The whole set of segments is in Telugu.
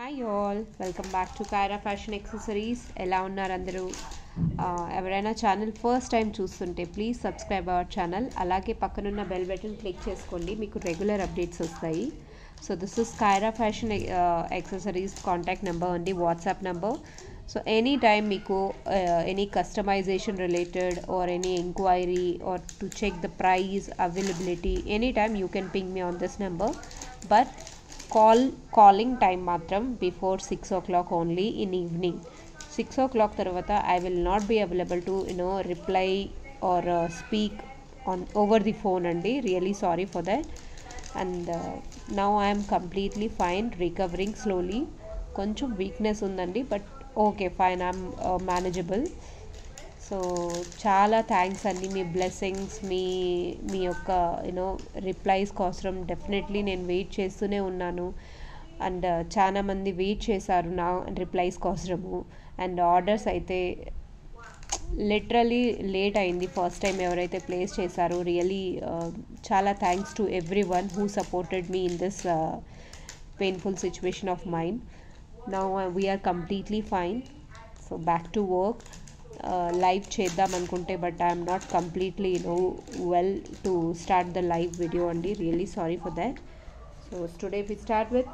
hi all welcome back to Kaira fashion accessories ఎలా ఉన్నారు అందరూ ఆ, ఎవరైనా ఛానల్ ఫస్ట్ టైం చూస్తుంటే ప్లీజ్ సబ్స్క్రైబ్ అవర్ ఛానల్ అలాగే పక్కనున్న బెల్ బటన్ క్లిక్ చేసుకోండి మీకు రెగ్యులర్ అప్డేట్స్ వస్తాయి so this is Kaira fashion accessories contact number అండి WhatsApp number so any time మీకు any customization related or any enquiry or to check the price availability any time you can ping me on this number but call calling time మాత్రం before six o'clock only in evening six o'clock తర్వాత I will not be available to you know reply or speak on over the phone అండి really sorry for that and now I'm completely fine recovering slowly కొంచెం వీక్నెస్ ఉందండి but okay fine I'm manageable so చాలా థ్యాంక్స్ అండి మీ బ్లెస్సింగ్స్ మీ మీ యొక్క యూనో రిప్లైస్ కోసం డెఫినెట్లీ నేను వెయిట్ చేస్తూనే ఉన్నాను అండ్ చాలా మంది వెయిట్ చేశారు నా రిప్లైస్ కోసము అండ్ ఆర్డర్స్ అయితే లిటరలీ లేట్ అయింది ఫస్ట్ టైం ఎవరైతే ప్లేస్ చేశారో రియలీ చాలా thanks to everyone who supported me in this painful situation of mind now we're completely fine so back to work live చేద్దాం అనుకుంటే but I'm not completely no well to start the live video అండి really sorry for that so today we start with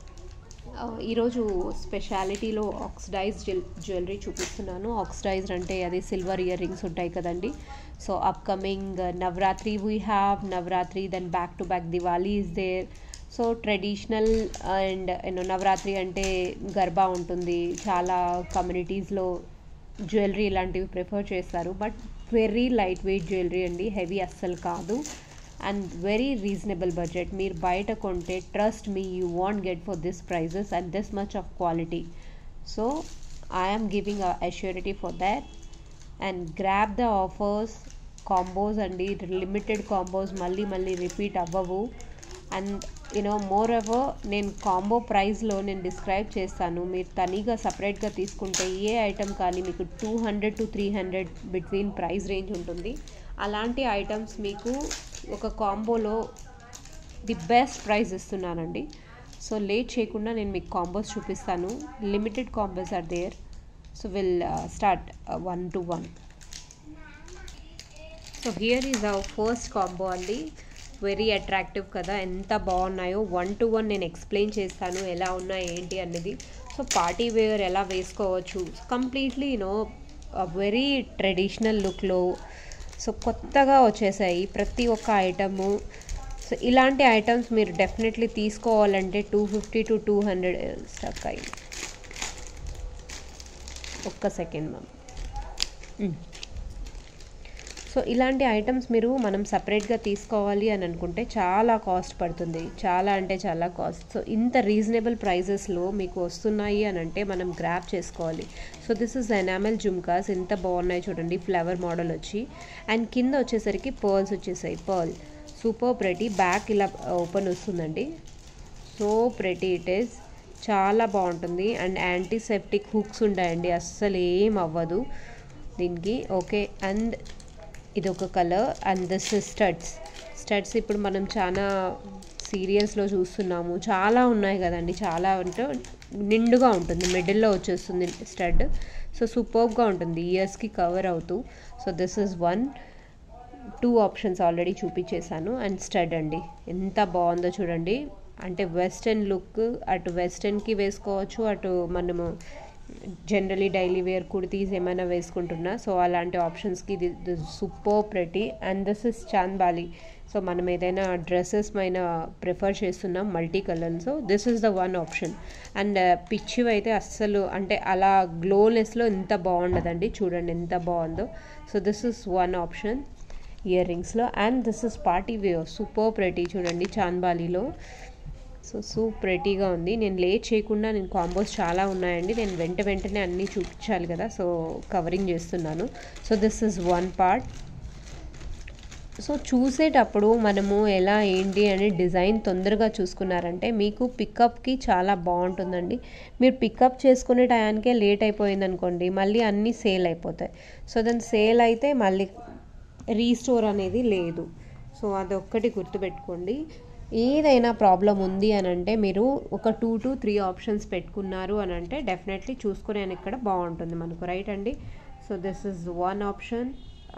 ఈరోజు స్పెషాలిటీలో ఆక్సిడైజ్ జ్యువెల్ జ్యువెలరీ చూపిస్తున్నాను ఆక్సిడైజ్డ్ అంటే అది సిల్వర్ ఇయర్ రింగ్స్ ఉంటాయి కదండి so upcoming Navratri we have Navratri then back to back Diwali is there so traditional and you know Navratri అంటే గర్బా ఉంటుంది చాలా కమ్యూనిటీస్లో జ్యువెలరీ ఇలాంటివి ప్రిఫర్ చేస్తారు but very light weight jewellery అండి హెవీ అస్సలు కాదు అండ్ వెరీ రీజనబుల్ బడ్జెట్ మీరు బయట కొంటే trust me you want get for this prices and this much of quality so I'm giving assurity for that and grab the offers combos అండి లిమిటెడ్ కాంబోస్ మళ్ళీ మళ్ళీ రిపీట్ అవ్వవు అండ్ యూనో మోర్ ఎవర్ నేను కాంబో ప్రైస్లో నేను డిస్క్రైబ్ చేస్తాను మీరు తనీగా సపరేట్గా తీసుకుంటే ఏ ఐటమ్ కానీ మీకు two hundred to three hundred between price range ఉంటుంది అలాంటి ఐటమ్స్ మీకు ఒక కాంబోలో ది బెస్ట్ ప్రైస్ ఇస్తున్నానండి సో లేట్ చేయకుండా నేను మీకు కాంబోస్ చూపిస్తాను limited combos are there so will start one to one so here is our first combo అండి వెరీ అట్రాక్టివ్ కదా ఎంత బాగున్నాయో వన్ టు వన్ నేను ఎక్స్ప్లెయిన్ చేస్తాను ఎలా ఉన్నాయి ఏంటి అనేది సో పార్టీ వేర్ ఎలా వేసుకోవచ్చు కంప్లీట్లీ యూనో వెరీ ట్రెడిషనల్ లుక్లో సో కొత్తగా వచ్చేసాయి ప్రతి ఒక్క ఐటము సో ఇలాంటి ఐటమ్స్ మీరు డెఫినెట్లీ తీసుకోవాలంటే two fifty to two hundred stuck అయ్యి ఒక్క సెకండ్ మ్యామ్ సో ఇలాంటి ఐటమ్స్ మీరు మనం సపరేట్గా తీసుకోవాలి అని అనుకుంటే చాలా కాస్ట్ పడుతుంది చాలా అంటే చాలా కాస్ట్ సో ఇంత రీజనబుల్ ప్రైజెస్లో మీకు వస్తున్నాయి అని అంటే మనం గ్రాప్ చేసుకోవాలి so this is enamel jhumkas ఎంత బాగున్నాయి చూడండి ఫ్లవర్ మోడల్ వచ్చి అండ్ కింద వచ్చేసరికి పర్ల్స్ వచ్చేసాయి పర్ల్ సూపర్ ప్రెటీ బ్యాక్ ఇలా ఓపెన్ వస్తుందండి సో ప్రెటీ ఇట్ ఈస్ చాలా బాగుంటుంది అండ్ యాంటీసెప్టిక్ హుక్స్ ఉంటాయండి అస్సలు ఏం అవ్వదు దీనికి ఓకే అండ్ ఇది ఒక colour and this studs studs ఇప్పుడు మనం చాలా సీరియల్స్లో చూస్తున్నాము చాలా ఉన్నాయి కదండి చాలా అంటే నిండుగా ఉంటుంది మిడిల్లో వచ్చేస్తుంది స్టడ్ సో సూపర్గా ఉంటుంది ఇయర్స్కి కవర్ అవుతూ so this is one two options already చూపించేశాను అండ్ స్టడ్ అండి ఎంత బాగుందో చూడండి అంటే వెస్టర్న్ లుక్ అటు వెస్టర్న్కి వేసుకోవచ్చు అటు మనము జనరలీ డైలీ వేర్ కుర్తీస్ ఏమైనా వేసుకుంటున్నా సో అలాంటి ఆప్షన్స్కి ఇది super pretty and this is chandbali so మనం ఏదైనా డ్రెస్సెస్ పైన ప్రిఫర్ చేస్తున్నాం multi colour so this is the one option and పిచ్చివి అయితే అస్సలు అంటే అలా గ్లోలెస్లో ఎంత బాగుండదండి చూడండి ఎంత బాగుందో so this is one option ear రింగ్స్లో and this is party wear super pretty చూడండి చాంద్బాలీలో సో సూప్ ప్రెటీగా ఉంది నేను లేట్ చేయకుండా నేను కాంబోస్ చాలా ఉన్నాయండి నేను వెంట వెంటనే అన్నీ చూపించాలి కదా సో కవరింగ్ చేస్తున్నాను so this is one part so చూసేటప్పుడు మనము ఎలా ఏంటి అని డిజైన్ తొందరగా చూసుకున్నారంటే మీకు పికప్కి చాలా బాగుంటుందండి మీరు పికప్ చేసుకునే టయానికే లేట్ అయిపోయింది అనుకోండి మళ్ళీ అన్నీ సేల్ అయిపోతాయి సో దాని సేల్ అయితే మళ్ళీ రీస్టోర్ అనేది లేదు సో అదొక్కటి గుర్తుపెట్టుకోండి ఏదైనా ప్రాబ్లం ఉంది అని అంటే మీరు ఒక టూ టు త్రీ ఆప్షన్స్ పెట్టుకున్నారు అని అంటే డెఫినెట్లీ చూసుకునే ఇక్కడ బాగుంటుంది మనకు రైట్ అండి so this is one option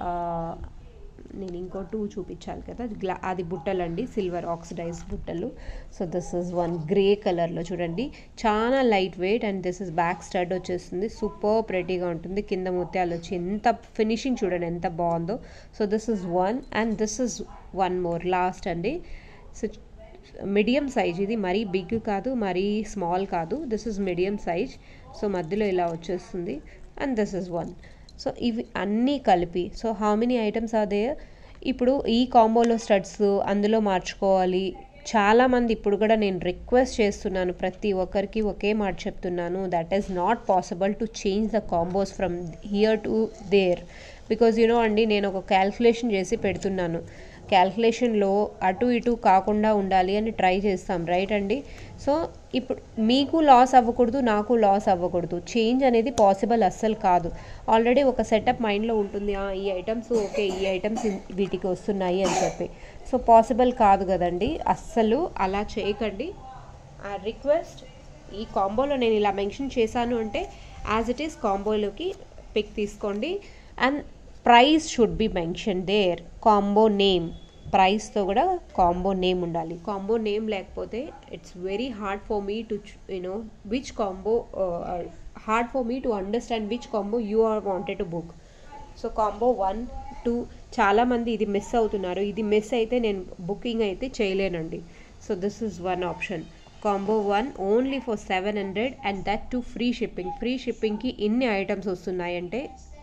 నేను ఇంకో టూ చూపించాలి కదా గ్లా అది బుట్టలు అండి సిల్వర్ ఆక్సిడైజ్ బుట్టలు so this is one grey కలర్లో చూడండి చాలా light weight and this is back stud వచ్చేస్తుంది సూపర్ ప్రెటీగా ఉంటుంది కింద ముత్యాలు వచ్చి ఎంత ఫినిషింగ్ చూడండి ఎంత బాగుందో so this is one and this is one more last అండి సో మీడియం సైజ్ ఇది మరీ బిగ్ కాదు మరీ స్మాల్ కాదు this is medium size so మధ్యలో ఇలా వచ్చేస్తుంది and this is one so ఇవి అన్నీ కలిపి సో హౌ మెనీ ఐటమ్స్ అదే ఇప్పుడు ఈ కాంబోలో స్టడ్స్ అందులో మార్చుకోవాలి చాలామంది ఇప్పుడు కూడా నేను రిక్వెస్ట్ చేస్తున్నాను ప్రతి ఒక్కరికి ఒకే మాట చెప్తున్నాను that is not possible to change the combos from here to there because you know అండి నేను ఒక క్యాల్కులేషన్ చేసి పెడుతున్నాను క్యాల్కులేషన్లో అటు ఇటు కాకుండా ఉండాలి అని ట్రై చేస్తాం రైట్ అండి సో ఇప్పుడు మీకు లాస్ అవ్వకూడదు నాకు లాస్ అవ్వకూడదు చేంజ్ అనేది పాసిబుల్ అస్సలు కాదు ఆల్రెడీ ఒక సెటప్ మైండ్లో ఉంటుంది ఈ ఐటమ్స్ ఓకే ఈ ఐటమ్స్ వీటికి వస్తున్నాయి అని చెప్పి సో పాసిబుల్ కాదు కదండి అస్సలు అలా చేయకండి ఆ రిక్వెస్ట్ ఈ కాంబోలో నేను ఇలా మెన్షన్ చేశాను అంటే యాజ్ ఇట్ ఈస్ కాంబోలోకి పిక్ తీసుకోండి and price should be mention there combo name ప్రైస్తో కూడా కాంబో నేమ్ ఉండాలి కాంబో నేమ్ లేకపోతే it's very hard for me to you know which combo hard for me to understand which combo you are wanted to book so combo one two చాలామంది ఇది మిస్ అవుతున్నారు ఇది మిస్ అయితే నేను బుకింగ్ అయితే చేయలేనండి so this is one option combo one only for seven hundred and that too free shipping free షిప్పింగ్కి ఇన్ని ఐటమ్స్ వస్తున్నాయంటే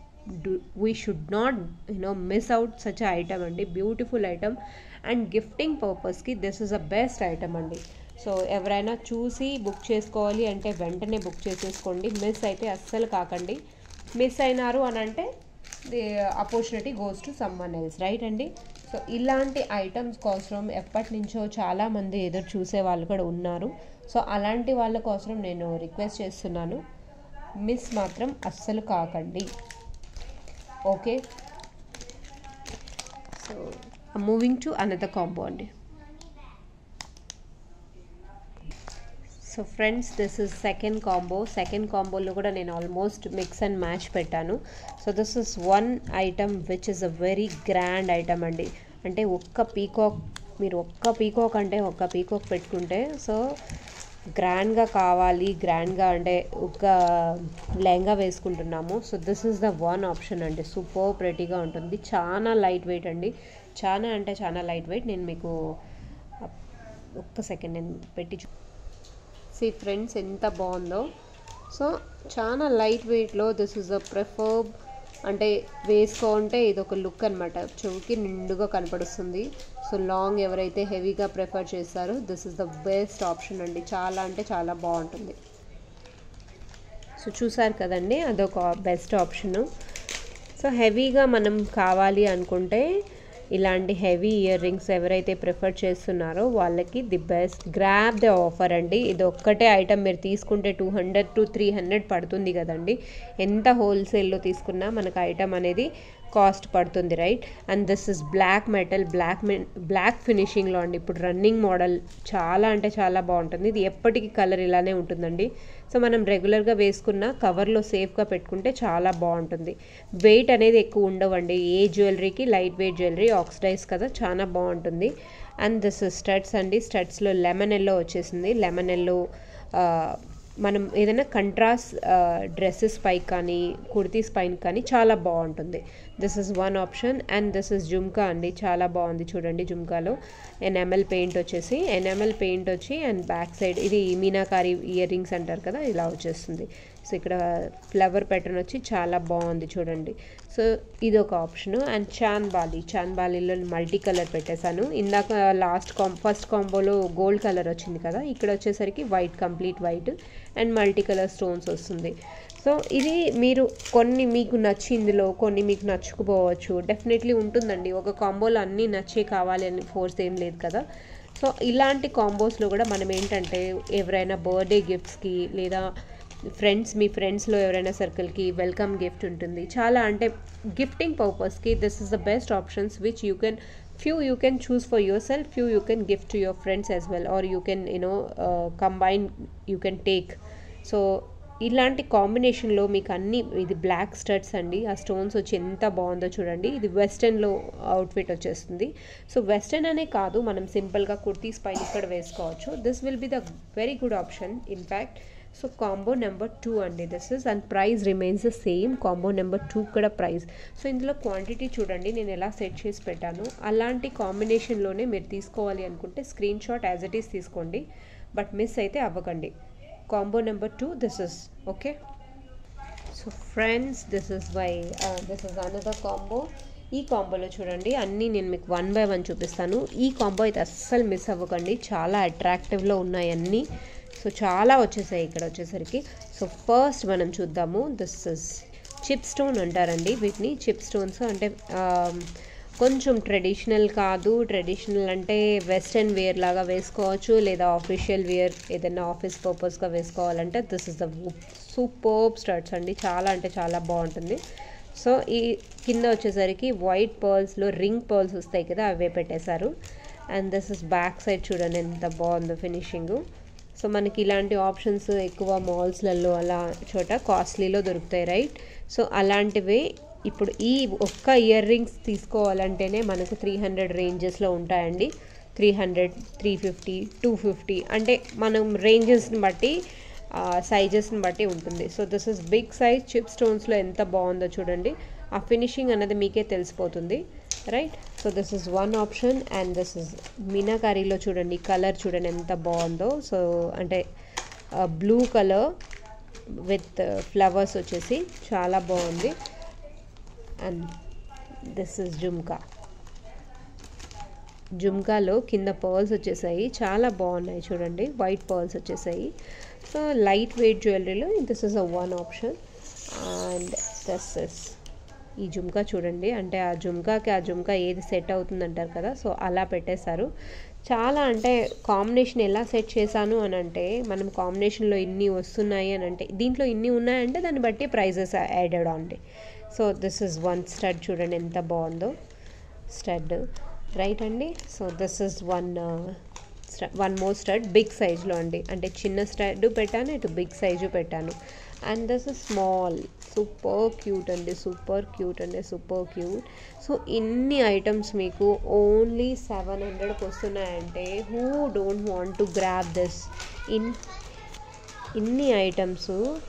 we should not you know miss out such item అండి బ్యూటిఫుల్ ఐటమ్ అండ్ గిఫ్టింగ్ పర్పస్కి this is a best item అండి సో ఎవరైనా చూసి బుక్ చేసుకోవాలి అంటే వెంటనే బుక్ చేసేసుకోండి మిస్ అయితే అస్సలు కాకండి మిస్ అయినారు అని అంటే the opportunity goes to someone else right అండి సో ఇలాంటి ఐటమ్స్ కోసం ఎప్పటి నుంచో చాలామంది ఎదురు చూసే వాళ్ళు కూడా ఉన్నారు సో అలాంటి వాళ్ళ కోసం నేను రిక్వెస్ట్ చేస్తున్నాను మిస్ మాత్రం అస్సలు కాకండి okay so moving to another combo అండి so friends this is second combo second కాంబోలో కూడా నేను ఆల్మోస్ట్ మిక్స్ అండ్ మ్యాచ్ పెట్టాను so this is one item which is a very grand item అండి అంటే ఒక్క పీకాక్ మీరు ఒక్క పీకాక్ అంటే ఒక్క పీకాక్ పెట్టుకుంటే సో గ్రాండ్గా కావాలి గ్రాండ్గా అంటే ఒక లెహంగా వేసుకుంటున్నాము so this is the one option అండి సూపర్ ప్రెటీగా ఉంటుంది చాలా లైట్ వెయిట్ అండి చాలా అంటే చాలా లైట్ వెయిట్ నేను మీకు ఒక్క సెకండ్ నేను పెట్టి చూ సి ఫ్రెండ్స్ ఎంత బాగుందో సో చాలా లైట్ వెయిట్లో దిస్ ఇస్ అ ప్రిఫర్బ్ అంటే వేసుకోంటే ఇది ఒక లుక్ అనమాట చెవుకి నిండుగా కనపడుస్తుంది సో లాంగ్ ఎవరైతే హెవీగా ప్రిఫర్ చేస్తారో this is the best option అండి చాలా అంటే చాలా బాగుంటుంది సో చూసారు కదండి అదొక బెస్ట్ ఆప్షను సో హెవీగా మనం కావాలి అనుకుంటే ఇలాంటి హెవీ ఇయర్ రింగ్స్ ఎవరైతే ప్రిఫర్ చేస్తున్నారో వాళ్ళకి the best grab the offer అండి ఇది ఒక్కటే ఐటమ్ మీరు తీసుకుంటే two hundred to three hundred పడుతుంది కదండి ఎంత హోల్సేల్లో తీసుకున్నా మనకు ఐటమ్ అనేది కాస్ట్ పడుతుంది right and this is black metal black black ఫినిషింగ్లో అండి ఇప్పుడు రన్నింగ్ మోడల్ చాలా అంటే చాలా బాగుంటుంది ఇది ఎప్పటికీ కలర్ ఇలానే ఉంటుందండి సో మనం రెగ్యులర్గా వేసుకున్న కవర్లో సేఫ్గా పెట్టుకుంటే చాలా బాగుంటుంది వెయిట్ అనేది ఎక్కువ ఉండవండి ఏ జ్యువెలరీకి లైట్ వెయిట్ జ్యువెలరీ ఆక్సిడైజ్ కదా చాలా బాగుంటుంది అండ్ దిస్ స్టడ్స్ అండి స్టడ్స్లో లెమన్ ఎల్లో వచ్చేసింది లెమన్ ఎల్లో మనం ఏదైనా కంట్రాస్ట్ డ్రెస్సెస్ పై కానీ కుర్తీస్ పైన కానీ చాలా బాగుంటుంది this is one option and this is jhumka అండి చాలా బాగుంది చూడండి జుమ్కాలో ఎన్ఎంఎల్ పెయింట్ వచ్చేసి ఎన్ఎంఎల్ పెయింట్ వచ్చి అండ్ బ్యాక్ సైడ్ ఇది మీనాకారి ఇయర్ రింగ్స్ అంటారు కదా ఇలా వచ్చేస్తుంది సో ఇక్కడ ఫ్లవర్ ప్యాటర్న్ వచ్చి చాలా బాగుంది చూడండి సో ఇది ఒక ఆప్షను అండ్ చాన్ బాలి చాన్ బాలీలో మల్టీ కలర్ పెట్టేశాను ఇందాక లాస్ట్ కాం ఫస్ట్ కాంబోలో గోల్డ్ కలర్ వచ్చింది కదా ఇక్కడ వచ్చేసరికి white complete white and multi colour stones వస్తుంది సో ఇది మీరు కొన్ని మీకు నచ్చి ఇందులో కొన్ని మీకు నచ్చుకుపోవచ్చు డెఫినెట్లీ ఉంటుందండి ఒక కాంబోలో అన్నీ నచ్చే కావాలి అని ఫోర్స్ ఏం లేదు కదా సో ఇలాంటి కాంబోస్లో కూడా మనం ఏంటంటే ఎవరైనా బర్త్డే గిఫ్ట్స్కి లేదా ఫ్రెండ్స్ మీ ఫ్రెండ్స్లో ఎవరైనా సర్కిల్కి వెల్కమ్ గిఫ్ట్ ఉంటుంది చాలా అంటే గిఫ్టింగ్ పర్పస్కి this is the best options which you can few you can choose for yourself few you can give to your friends as well or you can you know uh, combine you can take so ఇలాంటి కాంబినేషన్లో మీకు అన్ని ఇది బ్లాక్ స్టడ్స్ అండి ఆ స్టోన్స్ వచ్చి ఎంత బాగుందో చూడండి ఇది వెస్టర్న్లో అవుట్ఫిట్ వచ్చేస్తుంది సో వెస్టర్న్ అనే కాదు మనం సింపుల్గా కుర్తీస్ పైన ఇక్కడ వేసుకోవచ్చు this will be the very good option in fact so combo number two అండి this is and price remains the same combo number two కూడా ప్రైస్ సో ఇందులో క్వాంటిటీ చూడండి నేను ఎలా సెట్ చేసి పెట్టాను అలాంటి కాంబినేషన్లోనే మీరు తీసుకోవాలి అనుకుంటే screen shot as it is తీసుకోండి బట్ మిస్ అయితే అవ్వకండి combo number two this is okay so friends this is why this is another combo ఈ కాంబోలో చూడండి అన్నీ నేను మీకు వన్ బై వన్ చూపిస్తాను ఈ కాంబో అయితే అస్సలు మిస్ అవ్వకండి చాలా అట్రాక్టివ్లో ఉన్నాయి అన్నీ సో చాలా వచ్చేసాయి ఇక్కడ వచ్చేసరికి సో ఫస్ట్ మనం చూద్దాము దిస్ ఇస్ చిప్ స్టోన్ అంటారండి వీటిని చిప్ స్టోన్స్ అంటే కొంచెం ట్రెడిషనల్ కాదు ట్రెడిషనల్ అంటే వెస్ట్రన్ వేర్ లాగా వేసుకోవచ్చు లేదా ఆఫీషియల్ వేర్ ఏదైనా ఆఫీస్ పర్పస్గా వేసుకోవాలంటే this is the super studs అండి చాలా అంటే చాలా బాగుంటుంది సో ఈ కింద వచ్చేసరికి వైట్ పర్ల్స్లో రింగ్ పర్ల్స్ వస్తాయి కదా అవే పెట్టేశారు and this is back side చూడండి ఎంత బాగుందో ఫినిషింగ్ సో మనకి ఇలాంటి ఆప్షన్స్ ఎక్కువ మాల్స్లలో అలా చోట కాస్ట్లీలో దొరుకుతాయి రైట్ సో అలాంటివి ఇప్పుడు ఈ ఒక్క ఇయర్ రింగ్స్ తీసుకోవాలంటేనే మనకు త్రీ హండ్రెడ్ రేంజెస్లో ఉంటాయండి three hundred three fifty two fifty అంటే మనం రేంజెస్ని బట్టి సైజెస్ని బట్టి ఉంటుంది so this is big size chip స్టోన్స్లో ఎంత బాగుందో చూడండి ఆ ఫినిషింగ్ అనేది మీకే తెలిసిపోతుంది right so this is one option and this is మీనాకారీలో చూడండి కలర్ చూడండి ఎంత బాగుందో సో అంటే బ్లూ కలర్ విత్ ఫ్లవర్స్ వచ్చేసి చాలా బాగుంది అండ్ దిస్ ఇస్ జుమ్కా జుమ్కాలో కింద పర్ల్స్ వచ్చేసాయి చాలా బాగున్నాయి చూడండి వైట్ పర్ల్స్ వచ్చేసాయి సో లైట్ వెయిట్ జ్యువెలరీలో this is a one option and this is ఈ జుమ్కా చూడండి అంటే ఆ జుమ్కాకి ఆ జుమ్కా ఏది సెట్ అవుతుంది అంటారు కదా సో అలా పెట్టేశారు చాలా అంటే కాంబినేషన్ ఎలా సెట్ చేశాను అని అంటే మనం కాంబినేషన్లో ఇన్ని వస్తున్నాయి అని అంటే దీంట్లో ఇన్ని ఉన్నాయంటే దాన్ని బట్టి ప్రైజెస్ యాడెడ్ అండి so this is one stud చూడండి ఎంత బాగుందో స్టడ్ రైట్ అండి so this is one one more stud big సైజ్లో అండి అంటే చిన్న స్టడ్ పెట్టాను ఇటు బిగ్ సైజు పెట్టాను and this is small super cute అండి సూపర్ క్యూట్ అండి సూపర్ క్యూట్ సో ఇన్ని ఐటమ్స్ మీకు ఓన్లీ సెవెన్ హండ్రెడ్కి వస్తున్నాయంటే who don't want to grab this in ఇన్ని items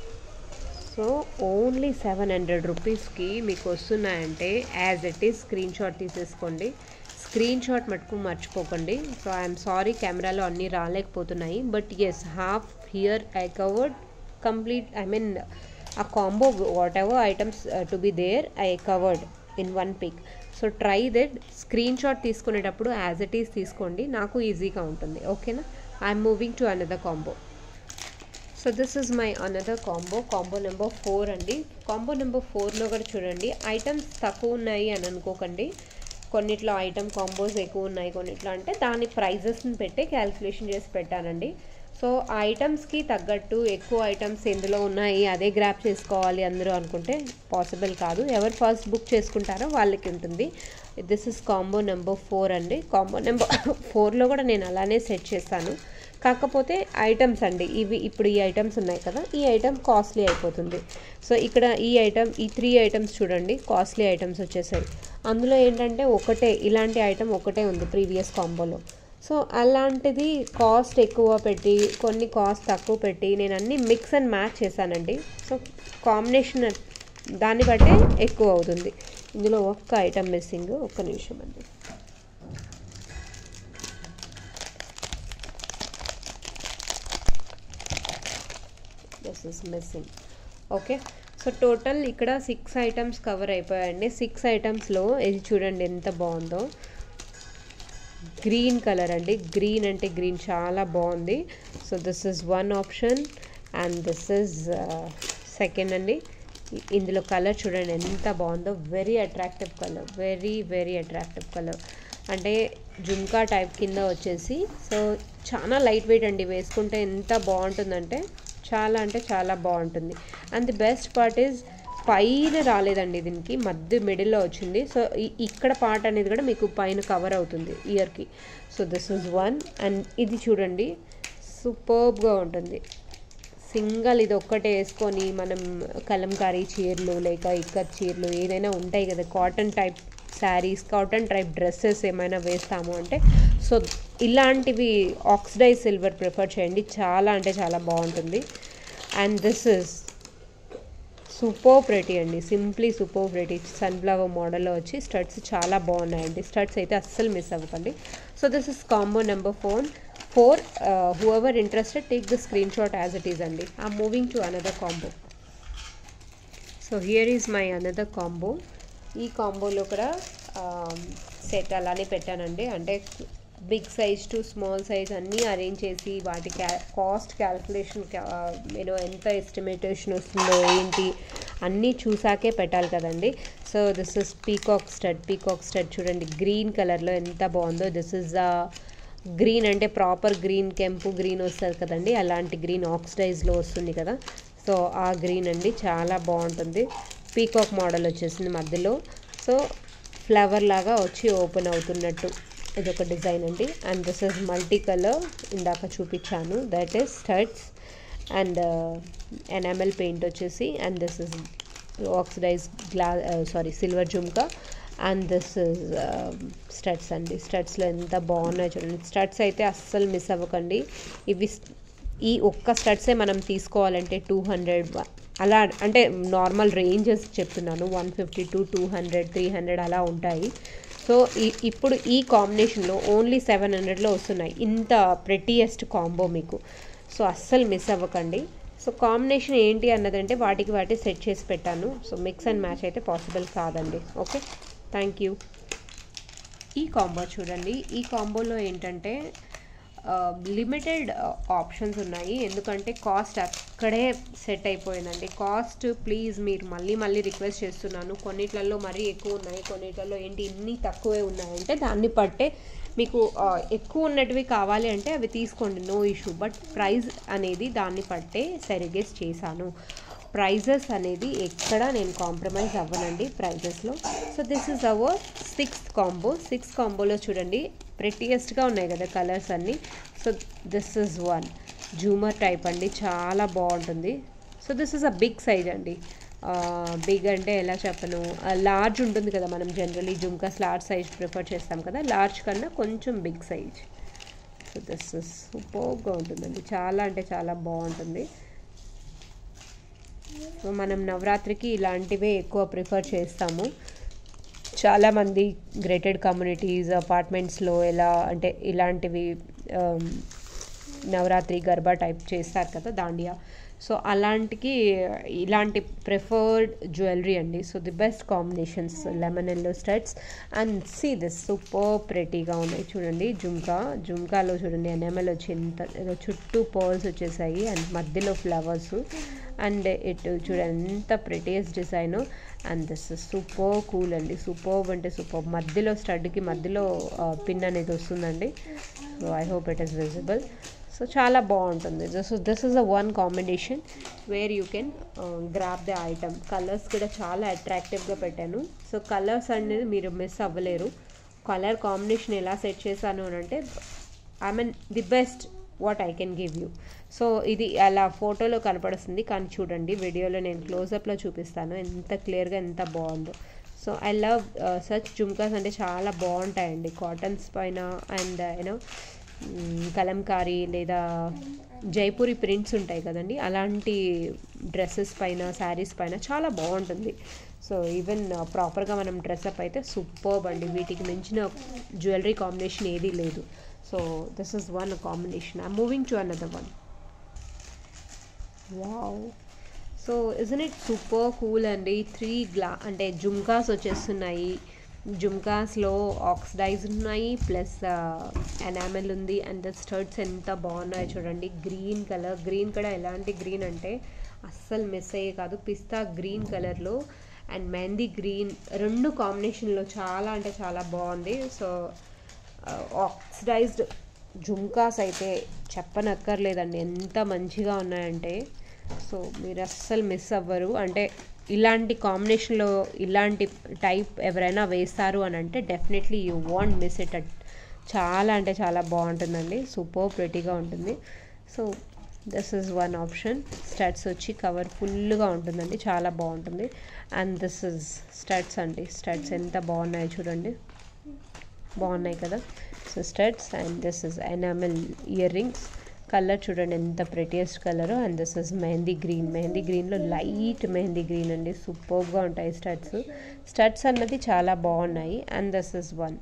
so only seven hundred రూపీస్కి మీకు వస్తున్నాయంటే as it is screen shot తీసేసుకోండి స్క్రీన్ షాట్ మటుకు మర్చిపోకండి సో ఐఎమ్ సారీ కెమెరాలో అన్నీ రాలేకపోతున్నాయి but as half here I covered complete I mean uh combo whatever items to be there I covered in one pic so try that screen shot తీసుకునేటప్పుడు యాజ్ ఇట్ ఈస్ తీసుకోండి నాకు ఈజీగా ఉంటుంది ఓకేనా I'm moving to another combo so this is my another combo combo number four అండి కాంబో నెంబర్ ఫోర్లో కూడా చూడండి ఐటమ్స్ తక్కువ ఉన్నాయి అని అనుకోకండి కొన్నిట్లో ఐటమ్ కాంబోస్ ఎక్కువ ఉన్నాయి కొన్నిట్లో అంటే దాని ప్రైజెస్ని పెట్టి క్యాల్కులేషన్ చేసి పెట్టానండి సో ఆ ఐటమ్స్కి తగ్గట్టు ఎక్కువ ఐటమ్స్ ఎందులో ఉన్నాయి అదే గ్రాప్ చేసుకోవాలి అందరూ అనుకుంటే పాసిబుల్ కాదు ఎవరు ఫస్ట్ బుక్ చేసుకుంటారో వాళ్ళకి ఉంటుంది this is combo number four అండి కాంబో నెంబర్ ఫోర్లో కూడా నేను అలానే సెట్ చేస్తాను కాకపోతే ఐటమ్స్ అండి ఇవి ఇప్పుడు ఈ ఐటమ్స్ ఉన్నాయి కదా ఈ ఐటమ్ కాస్ట్లీ అయిపోతుంది సో ఇక్కడ ఈ ఐటమ్ ఈ త్రీ ఐటమ్స్ చూడండి కాస్ట్లీ ఐటమ్స్ వచ్చేసాయి అందులో ఏంటంటే ఒకటే ఇలాంటి ఐటమ్ ఒకటే ఉంది ప్రీవియస్ కాంబోలో సో అలాంటిది కాస్ట్ ఎక్కువ పెట్టి కొన్ని కాస్ట్ తక్కువ పెట్టి నేను అన్ని మిక్స్ అండ్ మ్యాచ్ చేశానండి సో కాంబినేషన్ దాన్ని బట్టే ఎక్కువ అవుతుంది ఇందులో ఒక్క ఐటమ్ మిస్సింగ్ ఒక్క నిమిషం అండి this is missing okay so total ఇక్కడ సిక్స్ ఐటమ్స్ కవర్ అయిపోయాయండి సిక్స్ ఐటమ్స్లో ఇది చూడండి ఎంత బాగుందో గ్రీన్ కలర్ అండి గ్రీన్ అంటే గ్రీన్ చాలా బాగుంది so this is one option and this is second అండి ఇందులో కలర్ చూడండి ఎంత బాగుందో very attractive colour very very attractive colour అంటే జుమ్కా టైప్ కింద వచ్చేసి సో చాలా లైట్ వెయిట్ అండి వేసుకుంటే ఎంత బాగుంటుందంటే చాలా అంటే చాలా బాగుంటుంది and the best part is పైన రాలేదండి దీనికి మధ్య మిడిల్లో వచ్చింది సో ఈ- ఇక్కడ పార్ట్ అనేది కూడా మీకు పైన కవర్ అవుతుంది ఇయర్కి so this is one and ఇది చూడండి సూపర్బ్గా ఉంటుంది సింగల్ ఇది ఒక్కటే వేసుకొని మనం కలంకారీ చీరలు లేక ఇక్కత్ చీరలు ఏదైనా ఉంటాయి కదా cotton type saris cotton type dresses ఏమైనా వేస్తాము అంటే సో ఇలాంటివి ఆక్సిడైజ్ సిల్వర్ ప్రిఫర్ చేయండి చాలా అంటే చాలా బాగుంటుంది and this is super pretty అండి సింప్లీ సూపర్ ప్రెటీ సన్ఫ్లవర్ మోడల్లో వచ్చి స్టడ్స్ చాలా బాగున్నాయండి స్టడ్స్ అయితే అస్సలు మిస్ అవ్వకండి so this is combo number four four whoever interested take the screen shot as it is అండి I moving to another combo so here is my another combo ఈ కాంబోలో కూడా సెట్ అలానే పెట్టానండి అంటే big size to small size అన్నీ అరేంజ్ చేసి వాటి క్యా కాస్ట్ క్యాల్కులేషన్ నేను ఎంత ఎస్టిమేటేషన్ వస్తుందో ఏంటి అన్నీ చూసాకే పెట్టాలి కదండి so this is peacock stud peacock stud చూడండి గ్రీన్ కలర్లో ఎంత బాగుందో దిస్ ఇస్ ద గ్రీన్ అంటే ప్రాపర్ గ్రీన్ కెంపు గ్రీన్ వస్తుంది కదండి అలాంటి గ్రీన్ ఆక్సిడైజ్లో వస్తుంది కదా సో ఆ గ్రీన్ అండి చాలా బాగుంటుంది పీకాక్ మోడల్ వచ్చేసింది మధ్యలో సో ఫ్లవర్ లాగా వచ్చి ఓపెన్ అవుతున్నట్టు ఇది ఒక డిజైన్ అండి and this is multi colour ఇందాక చూపించాను that is studs and enamel paint వచ్చేసి అండ్ దిస్ ఇస్ ఆక్సిడైజ్ గ్లా sorry silver jhumka and this is studs అండి స్టడ్స్లో ఎంత బాగున్నాయి చూడండి స్టడ్స్ అయితే అస్సలు మిస్ అవ్వకండి ఇవి ఈ ఒక్క స్టడ్సే మనం తీసుకోవాలంటే టూ హండ్రెడ్ అలా అంటే నార్మల్ రేంజెస్ చెప్తున్నాను one fifty to two hundred three hundred అలా ఉంటాయి సో ఈ ఇప్పుడు ఈ కాంబినేషన్లో ఓన్లీ సెవెన్ హండ్రెడ్లో వస్తున్నాయి ఇంత ప్రెటియెస్ట్ కాంబో మీకు సో అస్సలు మిస్ అవ్వకండి సో కాంబినేషన్ ఏంటి అన్నదంటే వాటికి వాటి సెట్ చేసి పెట్టాను సో మిక్స్ అండ్ మ్యాచ్ అయితే పాసిబుల్ కాదండి ఓకే థ్యాంక్ యూ ఈ కాంబో చూడండి ఈ కాంబోలో ఏంటంటే లిమిటెడ్ ఆప్షన్స్ ఉన్నాయి ఎందుకంటే కాస్ట్ అక్కడే సెట్ అయిపోయిందండి కాస్ట్ ప్లీజ్ మీరు మళ్ళీ మళ్ళీ రిక్వెస్ట్ చేస్తున్నాను కొన్నిట్లలో మరీ ఎక్కువ ఉన్నాయి కొన్నిట్లలో ఏంటి ఇన్ని తక్కువే ఉన్నాయంటే దాన్ని పట్టే మీకు ఆ, ఎక్కువ ఉన్నటివి కావాలి అంటే అవి తీసుకోండి నో ఇష్యూ బట్ ప్రైస్ అనేది దాన్ని పట్టే సెరిగేస్ చేశాను ప్రైజెస్ అనేది ఎక్కడ నేను కాంప్రమైజ్ అవ్వనండి ప్రైజెస్లో so this is our sixth combo sixth కాంబోలో చూడండి ప్రెటియెస్ట్గా ఉన్నాయి కదా కలర్స్ అన్నీ so this is one jhumar type అండి చాలా బాగుంటుంది so this is a big size అండి బిగ్ అంటే ఎలా చెప్పను లార్జ్ ఉంటుంది కదా మనం generally jhumkas large size prefer చేస్తాం కదా లార్జ్ కన్నా కొంచెం big size so this is సూపర్గా ఉంటుందండి చాలా అంటే చాలా బాగుంటుంది సో మనం నవరాత్రికి ఇలాంటివే ఎక్కువ ప్రిఫర్ చేస్తాము చాలామంది గ్రేటెడ్ కమ్యూనిటీస్ అపార్ట్మెంట్స్లో ఎలా అంటే ఇలాంటివి ఆమ్, నవరాత్రి గర్బా టైప్ చేస్తారు కదా దాండియా సో అలాంటికి ఇలాంటి ప్రిఫర్డ్ జ్యువెలరీ అండి so the best combinations lemon yellow studs and see this super ప్రెటీగా ఉన్నాయి చూడండి జుమ్కా జుమ్కాలో చూడండి ఎనెమల్ వచ్చి ఎంత ఏదో చుట్టూ పర్ల్స్ వచ్చేసాయి అండ్ మధ్యలో ఫ్లవర్స్ అండ్ ఇటు చూడండి ఎంత prettiest design and this super cool అండి సూపర్ అంటే సూపర్ మధ్యలో స్టడ్కి మధ్యలో పిన్ అనేది వస్తుందండి so I hope it is visible so చాలా బాగుంటుంది so this is a one combination where you can grab the item colours కూడా చాలా అట్రాక్టివ్గా పెట్టాను సో కలర్స్ అనేది మీరు మిస్ అవ్వలేరు కలర్ కాంబినేషన్ ఎలా సెట్ చేశాను అని అంటే I mean the best what I can give you so ఇది అలా ఫోటోలో కనపడుతుంది కానీ చూడండి వీడియోలో నేను క్లోజప్లో చూపిస్తాను ఎంత క్లియర్గా ఎంత బాగుందో so I love such jhumkas అంటే చాలా బాగుంటాయండి కాటన్స్ పైన అండ్ యూనో కలంకారీ లేదా జైపూరి ప్రింట్స్ ఉంటాయి కదండి అలాంటి డ్రెస్సెస్ పైన శారీస్ పైన చాలా బాగుంటుంది సో ఈవెన్ ప్రాపర్గా మనం డ్రెస్అప్ అయితే సూపర్బ్ అండి వీటికి మించిన జ్యువెలరీ కాంబినేషన్ ఏదీ లేదు so this is one combination I moving to another one wow so isn't it super cool అండి త్రీ గ్లా అంటే జుమ్కాస్ వచ్చేస్తున్నాయి జుమ్కాస్లో ఆక్సిడైజ్ ఉన్నాయి ప్లస్ ఎనామెల్ ఉంది అండ్ ద స్టర్ట్స్ ఎంత బాగున్నాయో చూడండి గ్రీన్ కలర్ గ్రీన్ కూడా ఎలాంటి గ్రీన్ అంటే అస్సలు మిస్ అయ్యే కాదు పిస్తా గ్రీన్ కలర్లో అండ్ మెహందీ గ్రీన్ రెండు కాంబినేషన్లో చాలా అంటే చాలా బాగుంది సో ఆక్సిడైజ్డ్ జుమ్కాస్ అయితే చెప్పనక్కర్లేదండి ఎంత మంచిగా ఉన్నాయంటే సో మీరు అస్సలు మిస్ అవ్వరు అంటే ఇలాంటి కాంబినేషన్లో ఇలాంటి టైప్ ఎవరైనా వేస్తారు అని అంటే definitely you want miss it at చాలా అంటే చాలా బాగుంటుందండి సూపర్ ప్రెటీగా ఉంటుంది so this is one option studs వచ్చి కవర్ ఫుల్గా ఉంటుందండి చాలా బాగుంటుంది అండ్ దిస్ ఇస్ స్టడ్స్ అండి స్టడ్స్ ఎంత బాగున్నాయి చూడండి బాగున్నాయి కదా so studs and this is enamel earrings colour చూడండి ఎంత prettiest colour and this is mehndi green mehndi గ్రీన్లో లైట్ మెహందీ గ్రీన్ అండి సూపర్గా ఉంటాయి స్టడ్స్ స్టడ్స్ అన్నది చాలా బాగున్నాయి and this is one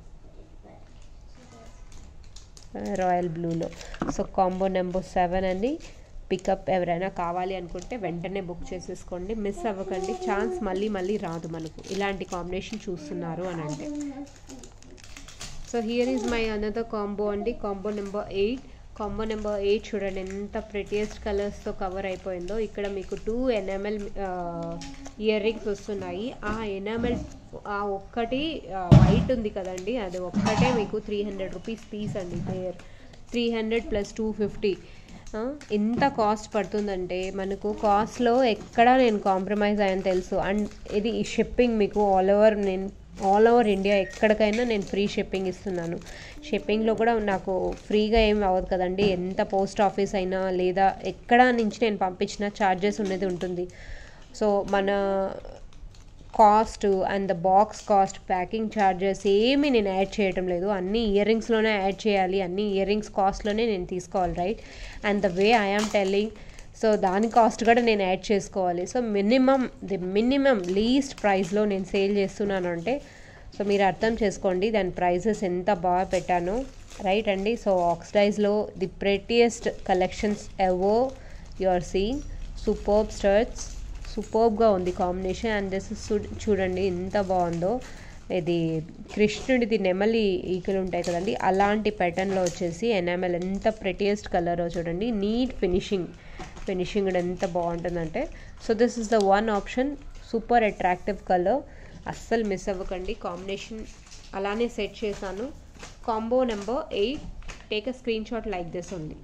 royal బ్లూలో సో కాంబో నెంబర్ సెవెన్ అండి పికప్ ఎవరైనా కావాలి అనుకుంటే వెంటనే బుక్ చేసేసుకోండి మిస్ అవ్వకండి ఛాన్స్ మళ్ళీ మళ్ళీ రాదు మనకు ఇలాంటి కాంబినేషన్ చూస్తున్నారు అని అంటే so here is my another combo అండి combo number eight combo number eight చూడండి ఎంత ప్రెటియస్ట్ కలర్స్తో కవర్ అయిపోయిందో ఇక్కడ మీకు టూ ఎనామెల్ ఇయర్ రింగ్స్ వస్తున్నాయి ఆ ఎనామెల్ ఆ ఒక్కటి వైట్ ఉంది కదండి అది ఒక్కటే మీకు త్రీ హండ్రెడ్ రూపీస్ పీస్ అండి pair three hundred plus two fifty ఎంత కాస్ట్ పడుతుందంటే మనకు కాస్ట్లో ఎక్కడ నేను కాంప్రమైజ్ అయ్యాను తెలుసు అండ్ ఇది షిప్పింగ్ మీకు ఆల్ ఓవర్ నేను ఆల్ ఓవర్ ఇండియా ఎక్కడికైనా నేను ఫ్రీ షిప్పింగ్ ఇస్తున్నాను షిప్పింగ్లో కూడా నాకు ఫ్రీగా ఏం అవ్వదు కదండి ఎంత పోస్ట్ ఆఫీస్ అయినా లేదా ఎక్కడ నుంచి నేను పంపించిన ఛార్జెస్ ఉన్నది ఉంటుంది సో మన cost and the box cost packing charges ఏమీ నేను యాడ్ చేయటం లేదు అన్ని ఇయర్ రింగ్స్లోనే యాడ్ చేయాలి అన్ని ఇయర్ రింగ్స్ కాస్ట్లోనే నేను తీసుకోవాలి right and the way I am telling so దాని కాస్ట్ కూడా నేను యాడ్ చేసుకోవాలి so minimum the minimum least ప్రైస్లో నేను సేల్ చేస్తున్నాను అంటే సో మీరు అర్థం చేసుకోండి దాని ప్రైజెస్ ఎంత బాగా పెట్టానో రైట్ అండి సో ఆక్సిడైజ్లో ది ప్రెటియస్ట్ కలెక్షన్స్ ఎవో you are seeing superb studs సూపర్బ్గా ఉంది కాంబినేషన్ అండ్ దిస్ చూడండి ఎంత బాగుందో ఇది కృష్ణుడిది నెమలి ఈకలు ఉంటాయి కదండి అలాంటి ప్యాటర్న్లో వచ్చేసి ఎనామెల్ ఎంత ప్రెటియస్ట్ కలరో చూడండి నీట్ ఫినిషింగ్ ఫినిషింగ్ కూడా ఎంత బాగుంటుందంటే so this is the one option super attractive colour అస్సలు మిస్ అవ్వకండి కాంబినేషన్ అలానే సెట్ చేశాను combo number eight take a screen shot like this ఉంది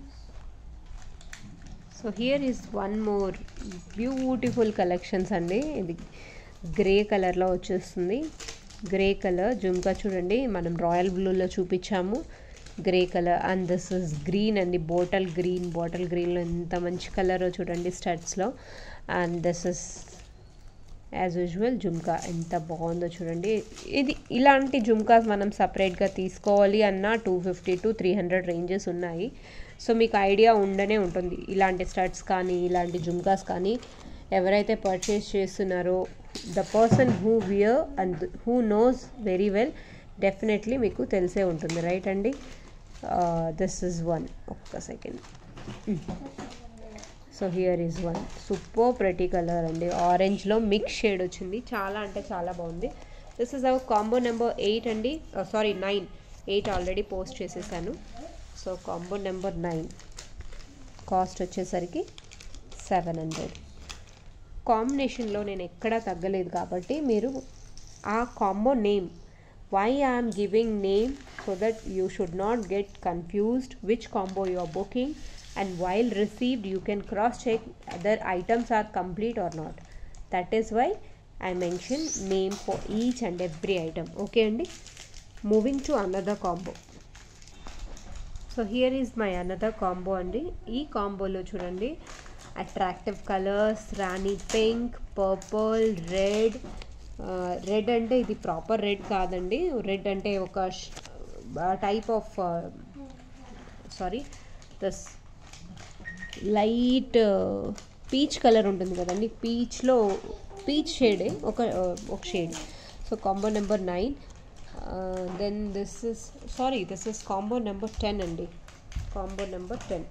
so here is one more beautiful collections అండి ఇది గ్రే కలర్లో వచ్చేస్తుంది గ్రే కలర్ జుమ్కా చూడండి మనం రాయల్ బ్లూలో చూపించాము grey colour and this is green అండి బాటల్ గ్రీన్ బాటల్ గ్రీన్లో ఎంత మంచి కలర్ చూడండి స్టడ్స్లో and this is as usual jhumka ఎంత బాగుందో చూడండి ఇది ఇలాంటి జుమ్కాస్ మనం సపరేట్గా తీసుకోవాలి అన్న two fifty to three hundred ranges ఉన్నాయి సో మీకు ఐడియా ఉండనే ఉంటుంది ఇలాంటి స్టడ్స్ కానీ ఇలాంటి జుమ్కాస్ కానీ ఎవరైతే పర్చేస్ చేస్తున్నారో the person who wear and who knows very well definitely మీకు తెలిసే ఉంటుంది రైట్ అండి దిస్ ఇస్ వన్ ఒక్క second so here is one super pretty colour అండి ఆరెంజ్లో మిక్స్ షేడ్ వచ్చింది చాలా అంటే చాలా బాగుంది this is our combo number eight అండి sorry nine eight already post చేసేసాను so combo number nine cost వచ్చేసరికి సెవెన్ హండ్రెడ్ కాంబినేషన్లో నేను ఎక్కడా తగ్గలేదు కాబట్టి మీరు ఆ combo name why I'm giving name so that you should not get confused which combo you are booking and while received you can cross check whether items are complete or not that is why i mention name for each and every item okay andy moving to another combo so here is my another combo అండి ఈ కాంబోలో చూడండి attractive colours rani pink purple red red అంటే ఇది ప్రాపర్ రెడ్ కాదండి రెడ్ అంటే ఒక type of sorry this light peach colour ఉంటుంది కదండి పీచ్లో పీచ్ షేడే ఒక ఒక shade so combo number nine then this is sorry this is combo number ten అండి కాంబో నెంబర్ టెన్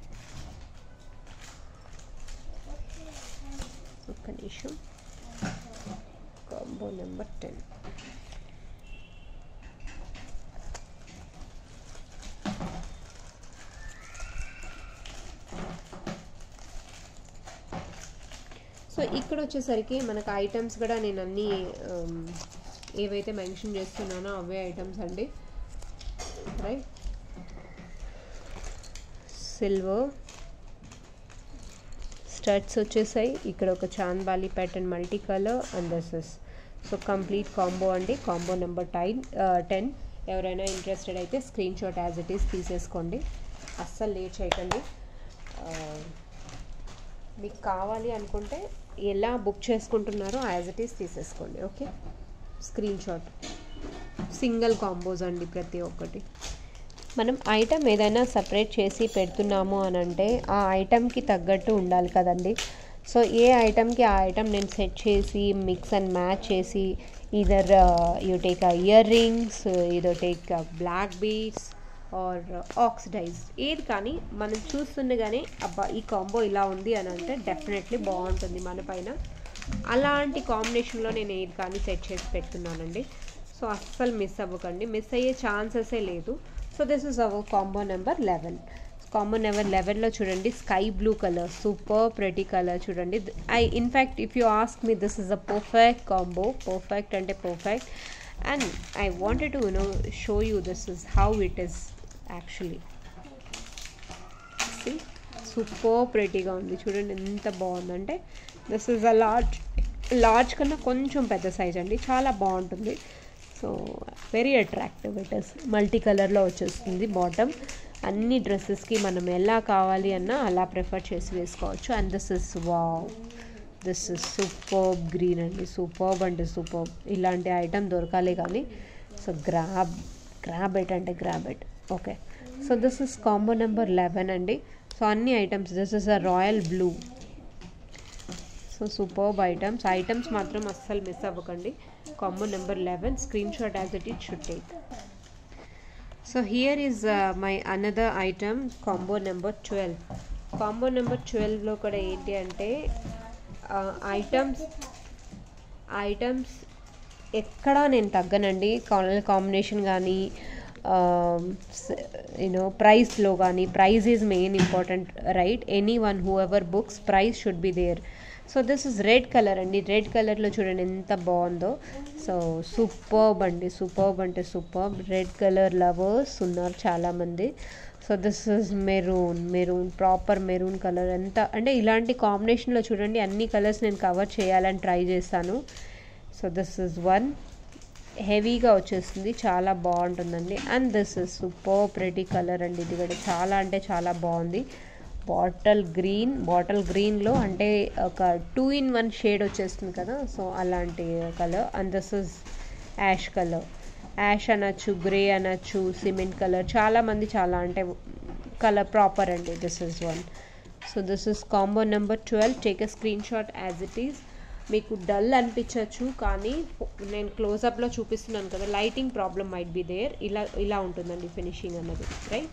ఒక్క నిమిషం కాంబో నెంబర్ టెన్ సో ఇక్కడ వచ్చేసరికి మనకు ఐటమ్స్ కూడా నేను అన్నీ ఏవైతే మెన్షన్ చేస్తున్నానో అవే ఐటమ్స్ అండి రైట్ సిల్వర్ స్టడ్స్ వచ్చేసాయి ఇక్కడ ఒక chandbali pattern multi colour and this is so complete combo అండి కాంబో నెంబర్ టైన్ టెన్ ఎవరైనా ఇంట్రెస్టెడ్ అయితే screen shot as it is తీసేసుకోండి అస్సలు లేట్ చేయకండి ఆ, మీకు కావాలి అనుకుంటే ఎలా బుక్ చేసుకుంటున్నారో యాజ్ ఇట్ ఈస్ తీసేసుకోండి okay screen shot single combos అండి ప్రతి ఒక్కటి మనం ఐటమ్ ఏదైనా సపరేట్ చేసి పెడుతున్నాము అని అంటే ఆ ఐటమ్కి తగ్గట్టు ఉండాలి కదండి సో ఏ ఐటమ్కి ఆ ఐటమ్ నేను సెట్ చేసి మిక్స్ అండ్ మ్యాచ్ చేసి either you take a earrings ఇదో take black beads or oxidise ఏది కానీ మనం చూస్తుండగానే అబ్బా ఈ కాంబో ఇలా ఉంది అని అంటే డెఫినెట్లీ బాగుంటుంది మన పైన అలాంటి కాంబినేషన్లో నేను ఏది కానీ సెట్ చేసి పెడుతున్నానండి సో అస్సలు మిస్ అవ్వకండి మిస్ అయ్యే ఛాన్సెసే లేదు so this is our combo number eleven combo number లెవెన్లో చూడండి sky blue colour super pretty colour చూడండి I in fact if you ask me this is a perfect combo perfect అంటే perfect and I wanted to you know show you this is how it is actually super ప్రెటీగా ఉంది చూడండి ఎంత బాగుందంటే this is a large large కన్నా కొంచెం పెద్ద సైజ్ అండి చాలా బాగుంటుంది so very attractive it is multi కలర్లో వచ్చేస్తుంది బాటమ్ అన్ని డ్రెస్సెస్కి మనం ఎలా కావాలి అన్నా అలా ప్రిఫర్ చేసి వేసుకోవచ్చు and this is wow this is superb green అండి సూపర్బ్ అంటే సూపర్బ్ ఇలాంటి ఐటమ్ దొరకాలి కానీ సో గ్రాబ్ గ్రాబ్ ఎట్ అంటే grab it okay so this is combo number eleven అండి సో అన్ని items this is a royal blue so superb items items మాత్రం అస్సలు మిస్ అవ్వకండి combo number eleven screen shot as it it should take so here is my another item combo number twelve combo number ట్వెల్వ్లో కూడా ఏంటి అంటే ఐటమ్స్ ఐటమ్స్ ఎక్కడా నేను తగ్గనండి కలర్ కాంబినేషన్ కానీ యూనో ప్రైస్లో కానీ price is main important right any one who ever books price should be there so this is red colour అండి రెడ్ కలర్లో చూడండి ఎంత బాగుందో సో సూపర్బ్ అండి సూపర్బ్ అంటే సూపర్బ్ రెడ్ కలర్ లవర్స్ ఉన్నారు చాలామంది so this is maroon maroon proper maroon colour ఎంత అంటే ఇలాంటి కాంబినేషన్లో చూడండి అన్ని కలర్స్ నేను కవర్ చేయాలని ట్రై చేస్తాను సో దిస్ ఇస్ వన్ హెవీగా వచ్చేస్తుంది చాలా బాగుంటుందండి and this is super pretty colour అండి ఇది కూడా చాలా అంటే చాలా బాగుంది బాటల్ గ్రీన్ బాటల్ గ్రీన్లో అంటే ఒక టూ ఇన్ వన్ షేడ్ వచ్చేస్తుంది కదా సో అలాంటి colour and this is ash colour ash అనొచ్చు గ్రే అనొచ్చు సిమెంట్ కలర్ చాలామంది చాలా అంటే కలర్ ప్రాపర్ అండి this is one so this is combo number twelve take a screen shot as it is మీకు డల్ అనిపించవచ్చు కానీ నేను క్లోజప్లో చూపిస్తున్నాను కదా lighting problem might be there ఇలా ఇలా ఉంటుందండి ఫినిషింగ్ అన్నది రైట్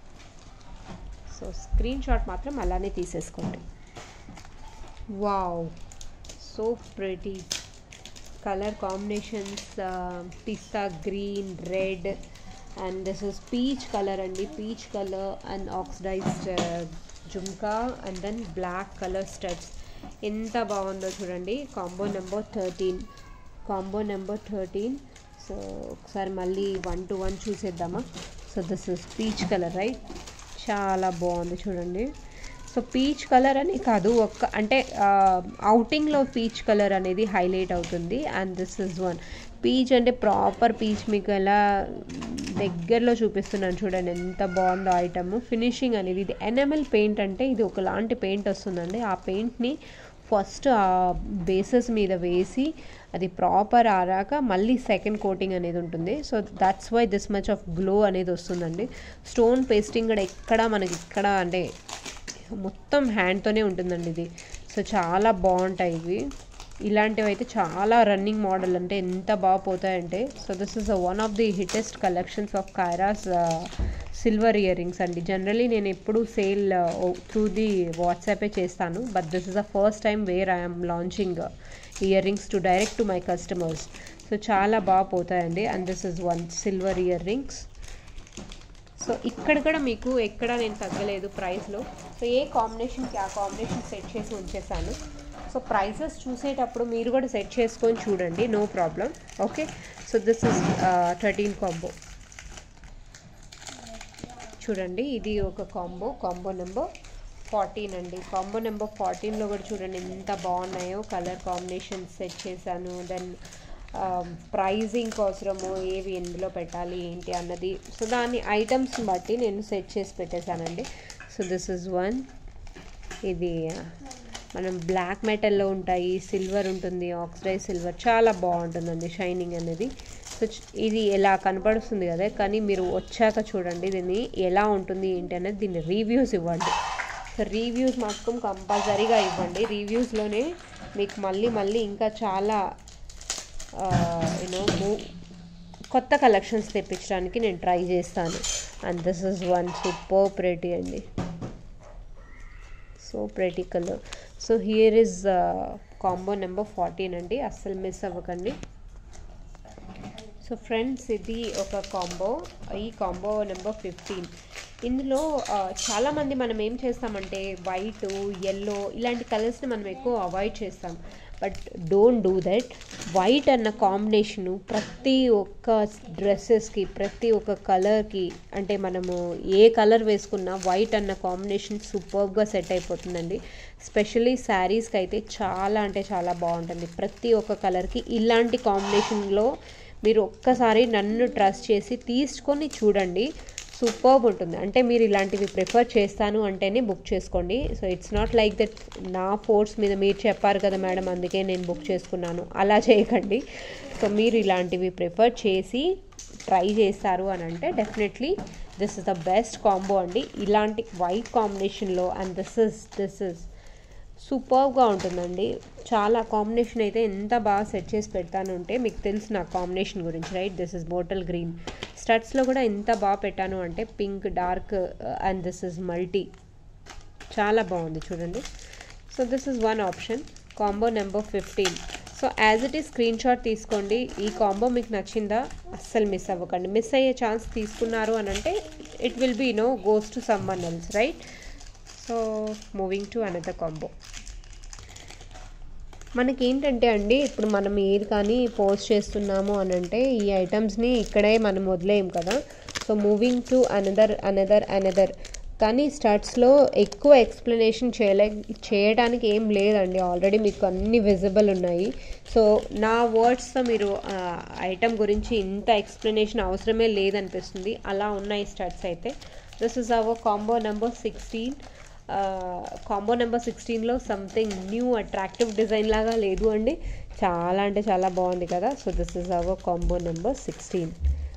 సో స్క్రీన్ షాట్ మాత్రం అలానే తీసేసుకోండి wow so pretty colour combinations పిస్తా green red and this is peach colour అండి peach colour and oxidised jhumka and then black colour studs ఎంత బాగుందో చూడండి combo number thirteen combo number thirteen so ఒకసారి మళ్ళీ వన్ టు వన్ చూసేద్దామా so this is peach colour right చాలా బాగుంది చూడండి సో పీచ్ కలర్ అని కాదు ఒక్క అంటే అవుటింగ్లో పీచ్ కలర్ అనేది హైలైట్ అవుతుంది and this is one peach అంటే ప్రాపర్ పీచ్ మీకు ఎలా దగ్గరలో చూపిస్తున్నాను చూడండి ఎంత బాగుందో ఐటమ్ ఫినిషింగ్ అనేది ఇది ఎనమల్ పెయింట్ అంటే ఇది ఒకలాంటి పెయింట్ వస్తుందండి ఆ పెయింట్ని ఫస్ట్ ఆ బేసెస్ మీద వేసి అది ప్రాపర్ ఆరాక మళ్ళీ సెకండ్ కోటింగ్ అనేది ఉంటుంది so that's why this much of glow అనేది వస్తుందండి స్టోన్ పేస్టింగ్ కూడా ఎక్కడ మనకి ఇక్కడ అంటే మొత్తం హ్యాండ్తోనే ఉంటుందండి ఇది సో చాలా బాగుంటాయి ఇవి ఇలాంటివి అయితే చాలా రన్నింగ్ మోడల్ అంటే ఎంత బాగా పోతాయంటే so this is one of the hittest collections of Kaira's silver earrings అండి జనరలీ నేను ఎప్పుడు సేల్ త్రూ ది వాట్సాపే చేస్తాను but this is the first time where I'm launching earrings to direct to my customers so చాలా బాగా పోతాయండి and this is one silver earrings so ఇక్కడ కూడా మీకు ఎక్కడ నేను తగ్గలేదు ప్రైస్లో సో ఏ కాంబినేషన్కి ఆ కాంబినేషన్ సెట్ చేసి ఉంచేసాను సో ప్రైసెస్ చూసేటప్పుడు మీరు కూడా సెట్ చేసుకొని చూడండి no problem okay so this is thirteen combo చూడండి ఇది ఒక కాంబో కాంబో నెంబర్ ఫార్టీన్ అండి కాంబో నెంబర్ ఫార్టీన్లో కూడా చూడండి ఎంత బాగున్నాయో కలర్ కాంబినేషన్ సెట్ చేశాను దెన్ ప్రైజింగ్ కోసము ఏవి ఎందులో పెట్టాలి ఏంటి అన్నది సో దాని ఐటమ్స్ని బట్టి నేను సెట్ చేసి పెట్టేశానండి సో దిస్ ఇస్ వన్ ఇది మనం బ్లాక్ మెటల్లో ఉంటాయి సిల్వర్ ఉంటుంది ఆక్సిడైజ్ సిల్వర్ చాలా బాగుంటుందండి షైనింగ్ అనేది సో ఇది ఎలా కనపడుతుంది కదా కానీ మీరు వచ్చాక చూడండి దీన్ని ఎలా ఉంటుంది ఏంటి అనేది దీన్ని రివ్యూస్ ఇవ్వండి సో రివ్యూస్ మాత్రం కంపల్సరీగా ఇవ్వండి రివ్యూస్లోనే మీకు మళ్ళీ మళ్ళీ ఇంకా చాలా యూనో కొత్త కలెక్షన్స్ తెప్పించడానికి నేను ట్రై చేస్తాను and this is one super pretty అండి so pretty colour so here is combo number fourteen అండి అస్సలు మిస్ అవ్వకండి సో ఫ్రెండ్స్ ఇది ఒక కాంబో ఈ కాంబో నెంబర్ ఫిఫ్టీన్ ఇందులో చాలామంది మనం ఏం చేస్తామంటే వైట్ ఎల్లో ఇలాంటి కలర్స్ని మనం ఎక్కువ అవాయిడ్ చేస్తాం but don't do that white అన్న కాంబినేషను ప్రతి ఒక్క డ్రెస్సెస్కి ప్రతి ఒక్క కలర్కి అంటే మనము ఏ కలర్ వేసుకున్నా వైట్ అన్న కాంబినేషన్ సూపర్గా సెట్ అయిపోతుందండి స్పెషలీ శారీస్కి అయితే చాలా అంటే చాలా బాగుంటుంది ప్రతి ఒక్క కలర్కి ఇలాంటి కాంబినేషన్లో మీరు ఒక్కసారి నన్ను ట్రస్ట్ చేసి తీసుకొని చూడండి సూపర్బ్ ఉంటుంది అంటే మీరు ఇలాంటివి ప్రిఫర్ చేస్తాను అంటేనే బుక్ చేసుకోండి so it's not like that నా ఫోర్స్ మీద మీరు చెప్పారు కదా మేడం అందుకే నేను బుక్ చేసుకున్నాను అలా చేయకండి సో మీరు ఇలాంటివి ప్రిఫర్ చేసి ట్రై చేస్తారు అని అంటే definitely this is the best combo అండి ఇలాంటి వైట్ కాంబినేషన్లో and this is this is సూపర్గా ఉంటుందండి చాలా కాంబినేషన్ అయితే ఎంత బాగా సెట్ చేసి పెడతాను అంటే మీకు తెలుసు నా కాంబినేషన్ గురించి right this is bottle green స్టడ్స్లో కూడా ఎంత బాగా పెట్టాను అంటే pink dark and this is multi చాలా బాగుంది చూడండి so this is one option combo number fifteen so as it is screen shot తీసుకోండి ఈ కాంబో మీకు నచ్చిందా అస్సలు మిస్ అవ్వకండి మిస్ అయ్యే ఛాన్స్ తీసుకున్నారు అని అంటే it will be no goes to someone else right so moving to another combo మనకేంటంటే అండి ఇప్పుడు మనం ఏది కానీ పోస్ట్ చేస్తున్నాము అని అంటే ఈ ఐటమ్స్ని ఇక్కడే మనం వదిలేయం కదా so moving to another another another కానీ స్టార్ట్స్లో ఎక్కువ ఎక్స్ప్లెనేషన్ చేయలే చేయడానికి ఏం లేదండి ఆల్రెడీ మీకు అన్ని విజిబుల్ ఉన్నాయి సో నా వర్డ్స్తో మీరు ఐటమ్ గురించి ఇంత ఎక్స్ప్లెనేషన్ అవసరమే లేదనిపిస్తుంది అలా ఉన్నాయి స్టార్ట్స్ అయితే this is our combo number sixteen combo number సిక్స్టీన్లో సంథింగ్ న్యూ అట్రాక్టివ్ డిజైన్ లాగా లేదు అండి చాలా అంటే చాలా బాగుంది కదా so this is our combo number sixteen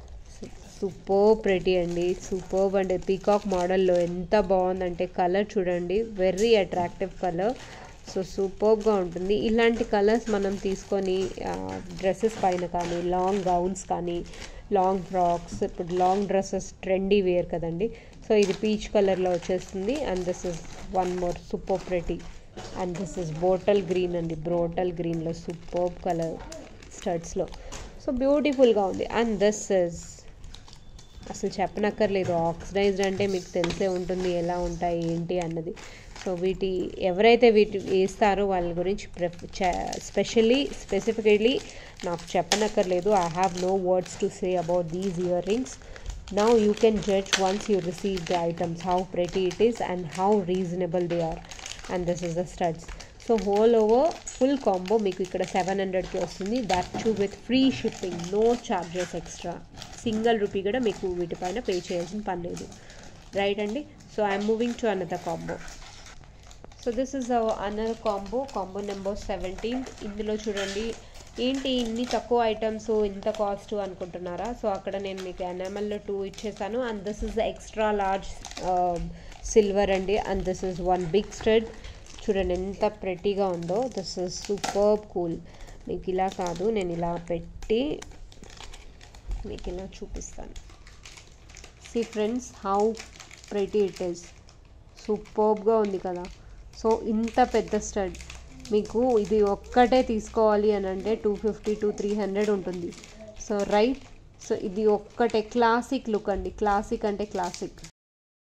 super pretty అండి సూపర్ అండి పీకాక్ మోడల్లో ఎంత బాగుందంటే కలర్ చూడండి వెరీ అట్రాక్టివ్ కలర్ సో సూపర్గా ఉంటుంది ఇలాంటి కలర్స్ మనం తీసుకొని డ్రెస్సెస్ పైన కానీ లాంగ్ గౌన్స్ కానీ లాంగ్ ఫ్రాక్స్ ఇప్పుడు లాంగ్ డ్రెస్సెస్ ట్రెండీ వేర్ కదండి సో ఇది పీచ్ కలర్లో వచ్చేస్తుంది and this is one more super pretty and this is bottle green అండి బ్రోటల్ గ్రీన్లో సూపర్ కలర్ స్టడ్స్లో సో బ్యూటిఫుల్గా ఉంది అండ్ దిస్ ఇస్ అసలు చెప్పనక్కర్లేదు ఆక్సిడైజ్డ్ అంటే మీకు తెలిసే ఉంటుంది ఎలా ఉంటాయి ఏంటి అన్నది సో వీటి ఎవరైతే వీటి వేస్తారో వాళ్ళ గురించి స్పెషల్లీ స్పెసిఫికలీ నాకు చెప్పనక్కర్లేదు I have no words to say about these earrings now you can judge once you receive the items how pretty it is and how reasonable they are and this is the studs so whole over full combo మీకు ఇక్కడ సెవెన్ హండ్రెడ్కి వస్తుంది that too with free shipping no charges extra single rupee కూడా మీకు వీటిపైన పే చేయాల్సిన పని లేదు రైట్ అండి so I'm moving to another combo so this is another combo combo number seventeen ఇందులో చూడండి ఏంటి ఇన్ని తక్కువ ఐటమ్స్ ఇంత కాస్ట్ అనుకుంటున్నారా సో అక్కడ నేను మీకు ఎన్ఎంఎల్లో టూ ఇచ్చేసాను and this is extra large silver అండి and this is one big stud చూడండి ఎంత ప్రెట్టీగా ఉందో దిస్ ఇస్ సూపర్ కూల్ మీకు ఇలా కాదు నేను ఇలా పెట్టి మీకు ఇలా చూపిస్తాను see friends how pretty it is సూపర్గా ఉంది కదా సో ఇంత పెద్ద స్టడ్ మీకు ఇది ఒక్కటే తీసుకోవాలి అని అంటే two fifty to three hundred ఉంటుంది సో రైట్ సో ఇది ఒక్కటే క్లాసిక్ లుక్ అండి క్లాసిక్ అంటే క్లాసిక్